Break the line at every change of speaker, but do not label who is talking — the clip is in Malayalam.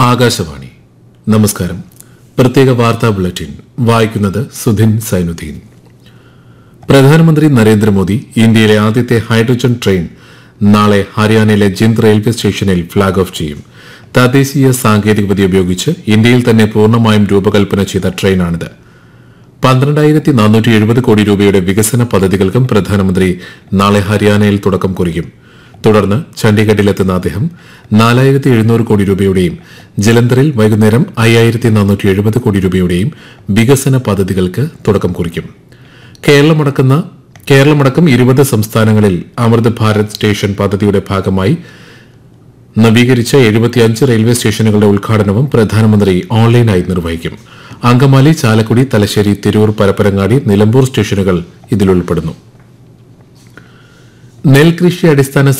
ആകാശവാണി നമസ്കാരം പ്രത്യേക വാർത്താ ബുള്ളറ്റിൻ വായിക്കുന്നത് സുധിൻ സൈനുദ്ദീൻ പ്രധാനമന്ത്രി നരേന്ദ്രമോദി ഇന്ത്യയിലെ ആദ്യത്തെ ഹൈഡ്രജൻ ട്രെയിൻ നാളെ ഹരിയാനയിലെ ജിന്ദ് റെയിൽവേ സ്റ്റേഷനിൽ ഫ്ളാഗ് ഓഫ് ചെയ്യും തദ്ദേശീയ സാങ്കേതികവിദ്യ ഉപയോഗിച്ച് ഇന്ത്യയിൽ തന്നെ പൂർണ്ണമായും രൂപകൽപ്പന ചെയ്ത ട്രെയിനാണിത് പന്ത്രണ്ടായിരത്തി നാനൂറ്റി എഴുപത് കോടി രൂപയുടെ വികസന പദ്ധതികൾക്കും പ്രധാനമന്ത്രി നാളെ ഹരിയാനയിൽ തുടക്കം കുറിക്കും തുടർന്ന് ചണ്ഡീഗഡിലെത്തുന്ന അദ്ദേഹം നാലായിരത്തി എഴുന്നൂറ് കോടി രൂപയുടെയും ജലന്ധറിൽ വൈകുന്നേരം അയ്യായിരത്തി നാനൂറ്റി എഴുപത് കോടി രൂപയുടെയും വികസന പദ്ധതികൾക്ക് തുടക്കം കുറിക്കും കേരളമടക്കുന്ന കേരളമടക്കം ഇരുപത് സംസ്ഥാനങ്ങളിൽ അമൃത് ഭാരത് സ്റ്റേഷൻ പദ്ധതിയുടെ ഭാഗമായി നവീകരിച്ച എഴുപത്തിയഞ്ച് റെയിൽവേ സ്റ്റേഷനുകളുടെ ഉദ്ഘാടനവും പ്രധാനമന്ത്രി ഓൺലൈനായി നിർവഹിക്കും അങ്കമാലി ചാലക്കുടി തലശ്ശേരി തിരൂർ പരപ്പരങ്ങാടി നിലമ്പൂർ സ്റ്റേഷനുകൾ ഇതിൽ ഉൾപ്പെടുന്നു നെൽകൃഷി അടിസ്ഥാന